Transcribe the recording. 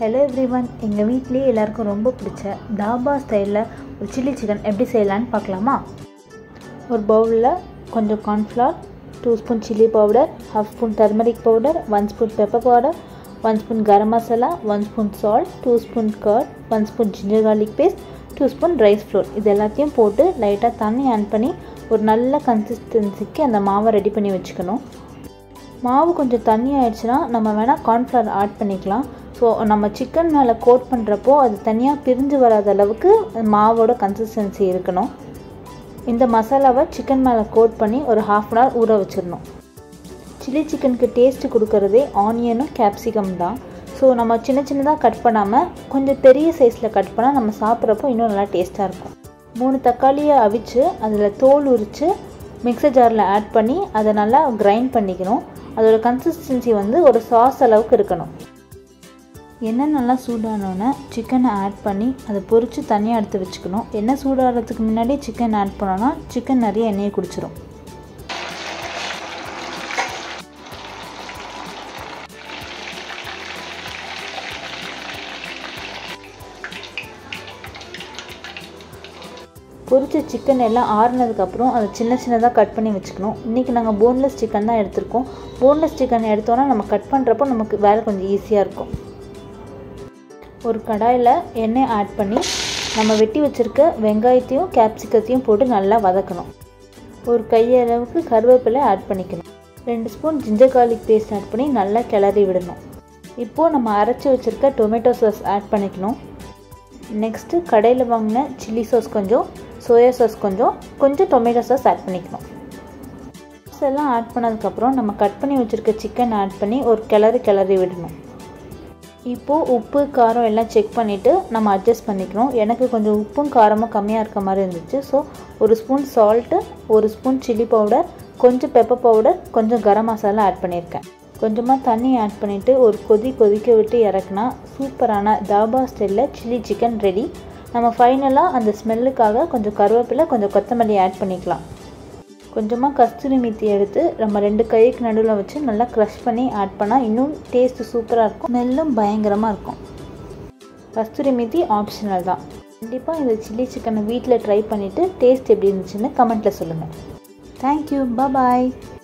hello everyone எங்கள் வீட்லேயே எல்லாருக்கும் ரொம்ப பிடிச்ச தாபா ஸ்டைலில் ஒரு சில்லி சிக்கன் எப்படி செய்யலான்னு பார்க்கலாமா ஒரு பவுலில் கொஞ்சம் cornflour two spoon chilli powder half spoon turmeric powder one spoon pepper powder one spoon garam masala one spoon salt two spoon curd one spoon ginger garlic paste two spoon rice flour இது எல்லாத்தையும் போட்டு லைட்டாக தண்ணி ஆட் பண்ணி ஒரு நல்ல கன்சிஸ்டன்சிக்கு அந்த மாவை ரெடி பண்ணி வச்சுக்கணும் மாவு கொஞ்சம் தண்ணி ஆயிடுச்சுன்னா நம்ம வேணால் கார்ன்ஃப்ளவர் ஆட் பண்ணிக்கலாம் ஸோ நம்ம சிக்கன் மேலே கோட் பண்ணுறப்போ அது தனியாக பிரிஞ்சு வராத அளவுக்கு மாவோட கன்சிஸ்டன்சி இருக்கணும் இந்த மசாலாவை சிக்கன் மேலே கோட் பண்ணி ஒரு ஹாஃப் அன் ஹவர் ஊற வச்சிடணும் சில்லி சிக்கனுக்கு டேஸ்ட்டு கொடுக்கறதே ஆனியனும் கேப்சிகம் தான் ஸோ நம்ம சின்ன சின்னதாக கட் பண்ணாமல் கொஞ்சம் பெரிய சைஸில் கட் பண்ணால் நம்ம சாப்பிட்றப்போ இன்னும் நல்லா டேஸ்ட்டாக இருக்கும் மூணு தக்காளியை அவிச்சு அதில் தோல் உரித்து மிக்சர் ஜாரில் ஆட் பண்ணி அதை நல்லா கிரைண்ட் பண்ணிக்கணும் அதோட கன்சிஸ்டன்சி வந்து ஒரு சாஸ் அளவுக்கு இருக்கணும் எண்ணெய் நல்லா சூடானோன்னே சிக்கனை ஆட் பண்ணி அதை பொரித்து தனியாக எடுத்து வச்சுக்கணும் எண்ணெய் சூடாகிறதுக்கு முன்னாடி சிக்கன் ஆட் பண்ணோன்னா சிக்கன் நிறைய எண்ணெயை குடிச்சிரும் பொரிச்ச சிக்கன் எல்லாம் ஆறுனதுக்கப்புறம் அதை சின்ன சின்னதாக கட் பண்ணி வச்சுக்கணும் இன்றைக்கி நாங்கள் போன்லெஸ் சிக்கன் தான் எடுத்திருக்கோம் போன்லெஸ் சிக்கன் எடுத்தோன்னா நம்ம கட் பண்ணுறப்போ நமக்கு வேலை கொஞ்சம் ஈஸியாக இருக்கும் ஒரு கடாயில் எண்ணெய் ஆட் பண்ணி நம்ம வெட்டி வச்சுருக்க வெங்காயத்தையும் கேப்சிகத்தையும் போட்டு நல்லா வதக்கணும் ஒரு கையளவுக்கு கருவேப்பிலை ஆட் பண்ணிக்கணும் ரெண்டு spoon ginger garlic paste add பண்ணி நல்லா கிளறி விடணும் இப்போது நம்ம அரைச்சி வச்சுருக்க டொமேட்டோ சாஸ் ஆட் பண்ணிக்கணும் நெக்ஸ்ட்டு கடையில் வாங்கின சில்லி சாஸ் கொஞ்சம் சோயா சாஸ் கொஞ்சம் கொஞ்சம் டொமேட்டோ சாஸ் ஆட் பண்ணிக்கணும் சாஸ் எல்லாம் ஆட் பண்ணதுக்கப்புறம் நம்ம கட் பண்ணி வச்சுருக்க சிக்கன் ஆட் பண்ணி ஒரு கிளறி கிளறி விடணும் இப்போது உப்பு காரம் எல்லாம் செக் பண்ணிவிட்டு நம்ம அட்ஜஸ்ட் பண்ணிக்கணும் எனக்கு கொஞ்சம் உப்பும் காரமும் கம்மியாக இருக்க மாதிரி இருந்துச்சு ஸோ ஒரு ஸ்பூன் சால்ட்டு ஒரு ஸ்பூன் சில்லி பவுடர் கொஞ்சம் பெப்பர் பவுடர் கொஞ்சம் கரம் மசாலா ஆட் பண்ணியிருக்கேன் கொஞ்சமாக தண்ணி ஆட் பண்ணிவிட்டு ஒரு கொதி கொதிக்க விட்டு இறக்குனா சூப்பரான தாபா ஸ்டைலில் சில்லி சிக்கன் ரெடி நம்ம ஃபைனலாக அந்த ஸ்மெல்லுக்காக கொஞ்சம் கருவேப்பிலை கொஞ்சம் கொத்தமல்லி ஆட் பண்ணிக்கலாம் கொஞ்சமாக கஸ்தூரி மீத்தி எடுத்து நம்ம ரெண்டு கைக்கு நடுவில் வச்சு நல்லா க்ரஷ் பண்ணி ஆட் பண்ணால் இன்னும் டேஸ்ட்டு சூப்பராக இருக்கும் ஸ்மெல்லும் பயங்கரமாக இருக்கும் கஸ்தூரி மீத்தி ஆப்ஷனல் தான் கண்டிப்பாக இந்த சில்லி சிக்கனை வீட்டில் ட்ரை பண்ணிவிட்டு டேஸ்ட் எப்படி இருந்துச்சுன்னு கமெண்ட்டில் சொல்லுங்கள் தேங்க்யூ பாய்